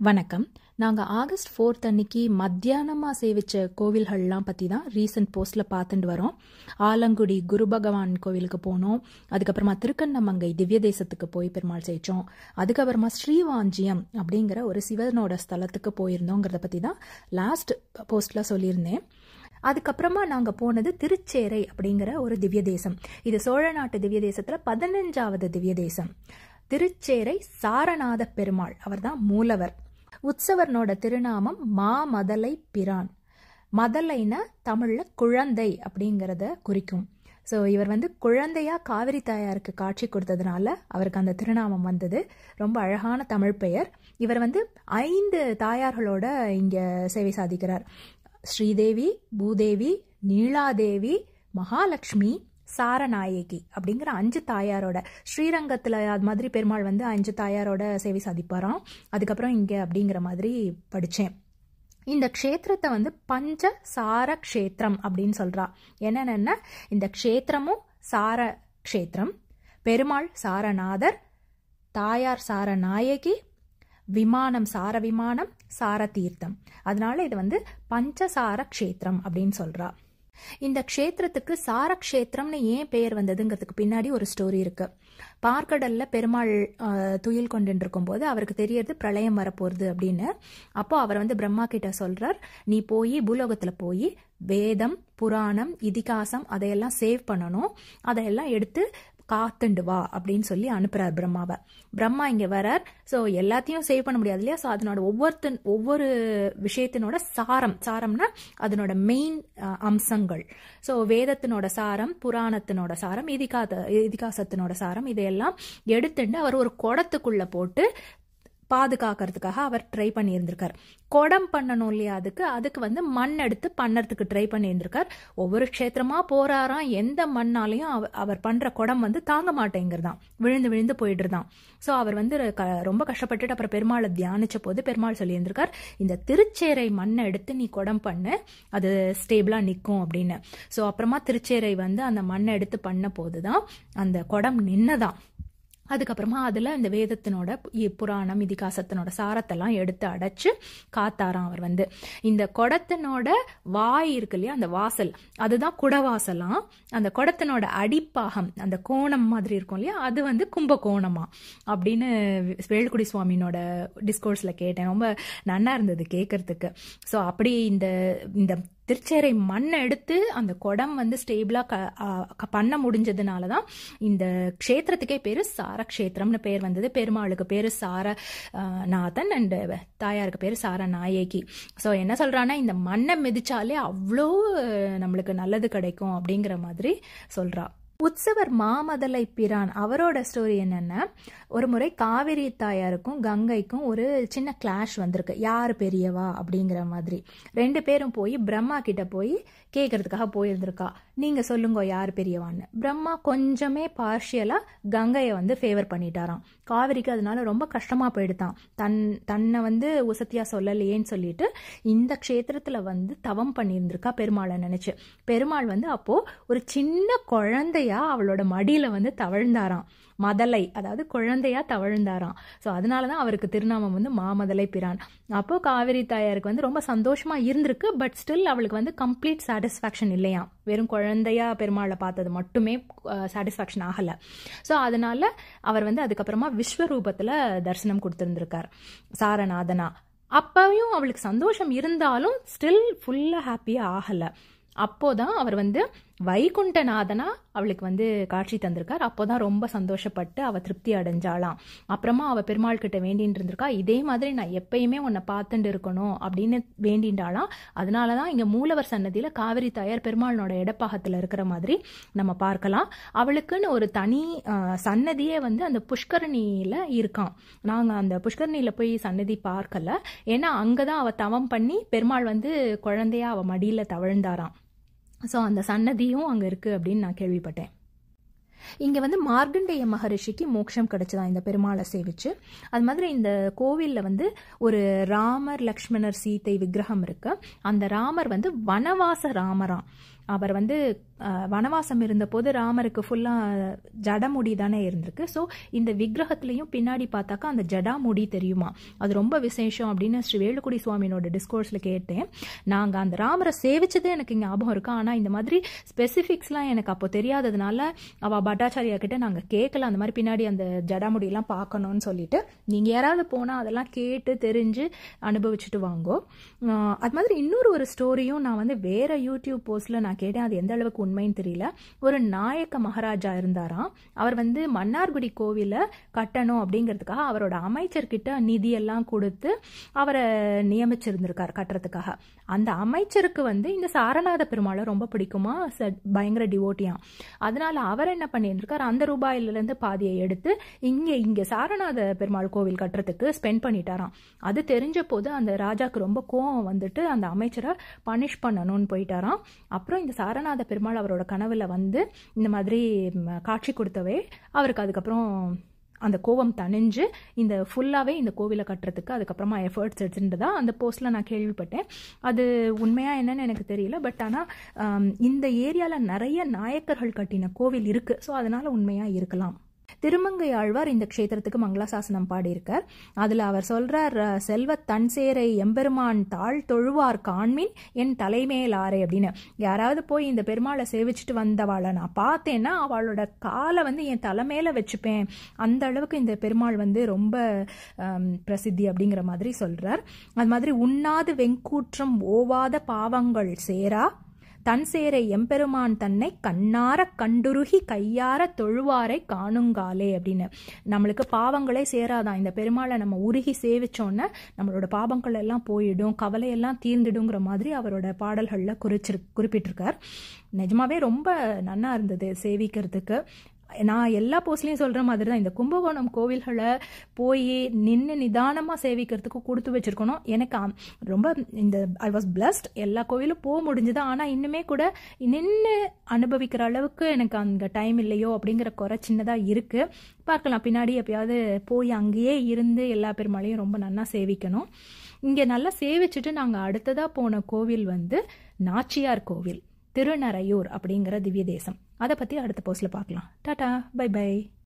வணக்கம் நாங்கள் August fourth அன்னைக்கு மத்தியானமாக சேவிச்ச கோவில்கள்லாம் பற்றி தான் ரீசன்ட் போஸ்ட்டில் பார்த்துட்டு வரோம் ஆலங்குடி குரு பகவான் கோவிலுக்கு போனோம் அதுக்கப்புறமா திருக்கண்ணமங்கை திவ்ய தேசத்துக்கு போய் பெருமாள் சேவிச்சோம் அதுக்கப்புறமா ஸ்ரீவாஞ்சியம் அப்படிங்கிற ஒரு சிவனோட ஸ்தலத்துக்கு போயிருந்தோங்கிறத பற்றி தான் லாஸ்ட் போஸ்ட்டில் சொல்லியிருந்தேன் அதுக்கப்புறமா நாங்கள் போனது திருச்சேரை அப்படிங்கிற ஒரு திவ்ய தேசம் இது சோழ நாட்டு திவ்ய தேசத்தில் பதினஞ்சாவது திவ்ய தேசம் திருச்சேரை சாரநாத பெருமாள் அவர்தான் மூலவர் உற்சவர்னோட திருநாமம் மா மதலை பிரான் மதலைனா தமிழில் குழந்தை அப்படிங்கிறத குறிக்கும் ஸோ இவர் வந்து குழந்தையா காவிரி தாயாருக்கு காட்சி கொடுத்ததுனால அவருக்கு அந்த திருநாமம் வந்தது ரொம்ப அழகான தமிழ் பெயர் இவர் வந்து ஐந்து தாயார்களோட இங்கே சேவை சாதிக்கிறார் ஸ்ரீதேவி பூதேவி நீலாதேவி மகாலட்சுமி சாரநாயகி அப்படிங்கிற அஞ்சு தாயாரோட ஸ்ரீரங்கத்தில் அது மாதிரி பெருமாள் வந்து அஞ்சு தாயாரோட சேவை சாதிப்பாராம் அதுக்கப்புறம் இங்கே அப்படிங்கிற மாதிரி படித்தேன் இந்த க்ஷேத்திரத்தை வந்து பஞ்ச சார க்ஷேத்திரம் அப்படின்னு சொல்றா என்னென்னா இந்த க்ஷேத்திரமும் சார க்ஷேத்திரம் பெருமாள் சாரநாதர் தாயார் சாரநாயகி விமானம் சார விமானம் சார தீர்த்தம் அதனால இது வந்து பஞ்சசார க்ஷேத்திரம் அப்படின்னு சொல்றா இந்த க்ஷேத்திரத்துக்கு சாரக்ஷேத்திரம்னு ஏன் பெயர் வந்ததுங்கிறதுக்கு பின்னாடி ஒரு ஸ்டோரி இருக்கு பார்க்கடல்ல பெருமாள் துயில் கொண்டு இருக்கும்போது அவருக்கு தெரியறது பிரளயம் வரப்போகுது அப்படின்னு அப்போ அவர் வந்து பிரம்மா கிட்ட சொல்றார் நீ போய் பூலோகத்துல போய் வேதம் புராணம் இதிகாசம் அதையெல்லாம் சேவ் பண்ணணும் அதையெல்லாம் எடுத்து காத்துண்டு வா அப்படின்னு சொல்லி அனுப்புறார் பிரம்மாவை பிரம்மா இங்க வரார் ஸோ எல்லாத்தையும் சேவ் பண்ண முடியாது இல்லையா ஸோ அதனோட ஒவ்வொருத்தன் ஒவ்வொரு விஷயத்தினோட சாரம் சாரம்னா அதனோட மெயின் அம்சங்கள் ஸோ வேதத்தினோட சாரம் புராணத்தினோட சாரம் இதிகாத இதிகாசத்தினோட சாரம் இதையெல்லாம் எடுத்துட்டு அவர் ஒரு குடத்துக்குள்ள போட்டு பாதுகாக்கிறதுக்காக அவர் ட்ரை பண்ணியிருந்திருக்கார் குடம் பண்ணணும் இல்லையா அதுக்கு அதுக்கு வந்து மண் எடுத்து பண்ணறதுக்கு ட்ரை பண்ணியிருந்திருக்கார் ஒவ்வொரு க்ஷேத்திரமா போறாராம் எந்த மண்ணாலையும் அவர் பண்ற குடம் வந்து தாங்க மாட்டேங்கிறதான் விழுந்து விழுந்து போயிட்டுருதான் ஸோ அவர் வந்து ரொம்ப கஷ்டப்பட்டுட்டு அப்புறம் பெருமாளை தியானிச்ச போது பெருமாள் சொல்லியிருந்திருக்கார் இந்த திருச்சேரை மண்ணை எடுத்து நீ குடம் பண்ணு அது ஸ்டேபிளா நிற்கும் அப்படின்னு ஸோ அப்புறமா திருச்சேரை வந்து அந்த மண்ணை எடுத்து பண்ண போதுதான் அந்த குடம் நின்னதான் அதுக்கப்புறமா அதில் இந்த வேதத்தினோட புராணம் இதிகாசத்தினோட சாரத்தெல்லாம் எடுத்து அடைச்சு காத்தாராம் அவர் வந்து இந்த குடத்தினோட வாய் இருக்கு இல்லையா அந்த வாசல் அதுதான் குடவாசலாம் அந்த குடத்தினோட அடிப்பாகம் அந்த கோணம் மாதிரி இருக்கும் இல்லையா அது வந்து கும்பகோணமா அப்படின்னு வேலுக்குடி சுவாமினோட டிஸ்கோர்ஸில் கேட்டேன் ரொம்ப நன்னா இருந்தது கேட்கறதுக்கு ஸோ அப்படி இந்த இந்த திருச்சேரை மண்ணை எடுத்து அந்த குடம் வந்து ஸ்டேபிளாக பண்ண முடிஞ்சதுனால தான் இந்த க்ஷேத்திரத்துக்கே பேர் சாரக்ஷேத்திரம்னு பேர் வந்தது பெருமாளுக்கு பேர் சார நாதன் அண்ட் தாயாருக்கு பேர் சார நாயகி ஸோ என்ன சொல்கிறான்னா இந்த மண்ணை மிதிச்சாலே அவ்வளோ நம்மளுக்கு நல்லது கிடைக்கும் அப்படிங்கிற மாதிரி சொல்கிறா உற்சவர் மாமதலை பிரான் அவரோட ஸ்டோரி என்னன்னா ஒரு முறை காவிரி தாயாருக்கும் கங்கைக்கும் ஒரு சின்ன கிளாஷ் வந்திருக்கு யார் பெரியவா அப்படிங்கிற மாதிரி ரெண்டு பேரும் போய் பிரம்மா கிட்ட போய் கேட்கறதுக்காக போயிருந்திருக்கா நீங்க சொல்லுங்க யார் பெரியவான்னு பிரம்மா கொஞ்சமே பார்ஷியலா கங்கையை வந்து ஃபேவர் பண்ணிட்டாராம் காவிரிக்கு அதனால ரொம்ப கஷ்டமா போயிடுதான் தன் தன்னை வந்து உசத்தியா சொல்லலையேன்னு சொல்லிட்டு இந்த க்ஷேத்திரத்துல வந்து தவம் பண்ணியிருந்திருக்கா பெருமாளை நினைச்சு பெருமாள் வந்து அப்போ ஒரு சின்ன குழந்தையா அவளோட மடியில வந்து தவழ்ந்தாராம் மதலை அதாவது குழந்தையா தவழ்ந்தாராம் ஸோ அதனால தான் அவருக்கு திருநாமம் வந்து மாமதலை பிரான் அப்போ காவிரி தாயாருக்கு வந்து ரொம்ப சந்தோஷமா இருந்திருக்கு பட் ஸ்டில் அவளுக்கு வந்து கம்ப்ளீட் சாட்டிஸ்ஃபேக்ஷன் இல்லையா வெறும் குழந்தையா பெருமாளை பார்த்தது மட்டுமே சாட்டிஸ்ஃபேக்ஷன் ஆகலை ஸோ அதனால அவர் வந்து அதுக்கப்புறமா விஸ்வரூபத்தில் தரிசனம் கொடுத்துருந்துருக்கார் சாரநாதனா அப்பவும் அவளுக்கு சந்தோஷம் இருந்தாலும் ஸ்டில் ஃபுல்லாக ஹாப்பியாக ஆகலை அப்போதான் அவர் வந்து வைகுண்டநாதனா அவளுக்கு வந்து காட்சி தந்திருக்கார் அப்போதான் ரொம்ப சந்தோஷப்பட்டு அவ திருப்தி அடைஞ்சாலாம் அப்புறமா அவ பெருமாள் கிட்ட வேண்டின்னு இருந்திருக்கா இதே மாதிரி நான் எப்பயுமே உன்னை பார்த்துட்டு இருக்கணும் அப்படின்னு வேண்டின்றாலாம் அதனாலதான் இங்க மூலவர் சன்னதியில காவிரி தாயார் பெருமாளனோட இடப்பாகத்துல இருக்கிற மாதிரி நம்ம பார்க்கலாம் அவளுக்குன்னு ஒரு தனி சன்னதியே வந்து அந்த புஷ்கரணியில இருக்கான் நாங்க அந்த புஷ்கரணியில போய் சன்னதி பார்க்கல ஏன்னா அங்கதான் அவ தவம் பண்ணி பெருமாள் வந்து குழந்தையா அவ மடியில தவழ்ந்தாராம் ஸோ அந்த சன்னதியும் அங்கே இருக்குது அப்படின்னு நான் கேள்விப்பட்டேன் இங்கே வந்து மார்கண்டேய மகரிஷிக்கு மோட்சம் கிடைச்சதா இந்த பெருமாளை சேவிச்சு அது மாதிரி இந்த கோவிலில் வந்து ஒரு ராமர் லக்ஷ்மணர் சீத்தை விக்கிரகம் இருக்கு அந்த ராமர் வந்து வனவாச ராமராம் அவர் வந்து அஹ், வனவாசம் இருந்தபோது ராமருக்கு ஃபுல்லாக ஜடமுடி தானே இருந்திருக்கு ஸோ இந்த விக்கிரகத்துலையும் பின்னாடி பார்த்தாக்கா அந்த ஜடாமுடி தெரியுமா அது ரொம்ப விசேஷம் அப்படின்னு ஸ்ரீ வேலுக்குடி சுவாமியோட டிஸ்கோர்ஸில் கேட்டேன் நாங்கள் அந்த ராமரை சேவிச்சது எனக்கு ஞாபகம் இருக்கு ஆனால் இந்த மாதிரி ஸ்பெசிஃபிக்ஸ்லாம் எனக்கு அப்போ தெரியாததுனால அவள் பட்டாச்சாரியா கிட்ட நாங்கள் கேட்கல அந்த மாதிரி பின்னாடி அந்த ஜடாமுடியெல்லாம் பார்க்கணும்னு சொல்லிட்டு நீங்கள் யாராவது போனால் அதெல்லாம் கேட்டு தெரிஞ்சு அனுபவிச்சுட்டு வாங்கோ ஆஹ் அது மாதிரி இன்னொரு ஒரு ஸ்டோரியும் நான் வந்து வேற யூடியூப் போஸ்ட்ல நான் கேட்டேன் அது எந்த அளவுக்கு உண்மைன்னு தெரியல ஒரு நாயக்க மகாராஜா இருந்தாராம் அவர் வந்து மன்னார்குடி கோவிலை கட்டணும் அப்படிங்கிறதுக்காக அவரோட அமைச்சர்கிட்ட நிதியெல்லாம் கொடுத்து அவரை நியமிச்சிருந்திருக்கார் கட்டுறதுக்காக அந்த அமைச்சருக்கு வந்து இந்த சாரநாத பெருமாளை ரொம்ப பிடிக்குமா ச- பயங்கர டிவோட்டியாம் அதனால அவர் என்ன பண்ணியிருக்கார் அந்த ரூபாயிலிருந்து பாதியை எடுத்து இங்கே இங்கே சாரநாத பெருமாள் கோவில் கட்டுறதுக்கு ஸ்பெண்ட் பண்ணிட்டாராம் அது தெரிஞ்ச போது அந்த ராஜாக்கு ரொம்ப கோவம் வந்துட்டு அந்த அமைச்சரை பனிஷ் பண்ணணும்னு போயிட்டாராம் அப்புறம் இந்த சாரநாத பெருமாள் அவரோட கனவுல வந்து இந்த மாதிரி ம், காட்சி கொடுத்தவே அவருக்கு அதுக்கப்புறம் அந்த கோவம் தணிஞ்சு இந்த ஃபுல்லாகவே இந்த கோவிலை கட்டுறதுக்கு அதுக்கப்புறமா எஃபர்ட்ஸ் எடுத்துட்டு அந்த போஸ்ட்டில் நான் கேள்விப்பட்டேன் அது உண்மையாக என்னன்னு எனக்கு தெரியல பட் ஆனால் இந்த ஏரியாவில் நிறைய நாயக்கர்கள் கட்டின கோவில் இருக்குது ஸோ அதனால உண்மையாக இருக்கலாம் திருமங்கை ஆழ்வார் இந்த க்ஷேத்திரத்துக்கு மங்களாசாசனம் பாடியிருக்கார் அதில் அவர் சொல்றார் அஹ், செல்வத் தன்சேரை எம்பெருமான் தாழ் தொழுவார் காண்மின் என் தலைமேல் ஆரை அப்படின்னு யாராவது போய் இந்த பெருமாளை சேவிச்சுட்டு வந்தவாளை நான் பார்த்தேன்னா அவளோட காலை வந்து என் தலைமையில வச்சுப்பேன் அந்த அளவுக்கு இந்த பெருமாள் வந்து ரொம்ப அம், பிரசித்தி அப்படிங்கிற மாதிரி சொல்றார் அது மாதிரி உண்ணாது வெங்கூற்றம் ஓவாத பாவங்கள் சேரா தன் சேரை எம்பெருமான் தன்னை கண்ணார கண்டுருகி கையார தொழுவாரை காணுங்காலே அப்படின்னு நம்மளுக்கு பாவங்களே சேராதான் இந்த பெருமாளை நம்ம உருகி சேவிச்சோன்னே நம்மளோட பாவங்கள் எல்லாம் போயிடும் கவலையெல்லாம் தீர்ந்துடுங்கிற மாதிரி அவரோட பாடல்களில் குறிச்சிரு குறிப்பிட்டிருக்கார் நிஜமாவே ரொம்ப நன்னா இருந்தது சேவிக்கிறதுக்கு நான் எல்லா போஸ்ட்லையும் சொல்கிற மாதிரி தான் இந்த கும்பகோணம் கோவில்களை போய் நின்று நிதானமாக சேவிக்கிறதுக்கு கொடுத்து வச்சிருக்கணும் எனக்கு ஆம், ரொம்ப இந்த ஐ வாஸ் பிளஸ்ட் எல்லா கோவிலும் போக முடிஞ்சுது ஆனால் இன்னுமே கூட நின்று அனுபவிக்கிற அளவுக்கு எனக்கு அங்கே டைம் இல்லையோ அப்படிங்கிற குறை சின்னதாக இருக்குது பார்க்கலாம் பின்னாடி எப்பயாவது போய் அங்கேயே இருந்து எல்லா பெருமாளையும் ரொம்ப நன்னா சேவிக்கணும் இங்கே நல்லா சேவிச்சுட்டு நாங்கள் அடுத்ததாக போன கோவில் வந்து நாச்சியார் கோவில் திருநரையூர் அப்படிங்கிற திவ்ய தேசம் அதை பற்றி அடுத்த போஸ்ட்டில் பார்க்கலாம் டாடா பை பை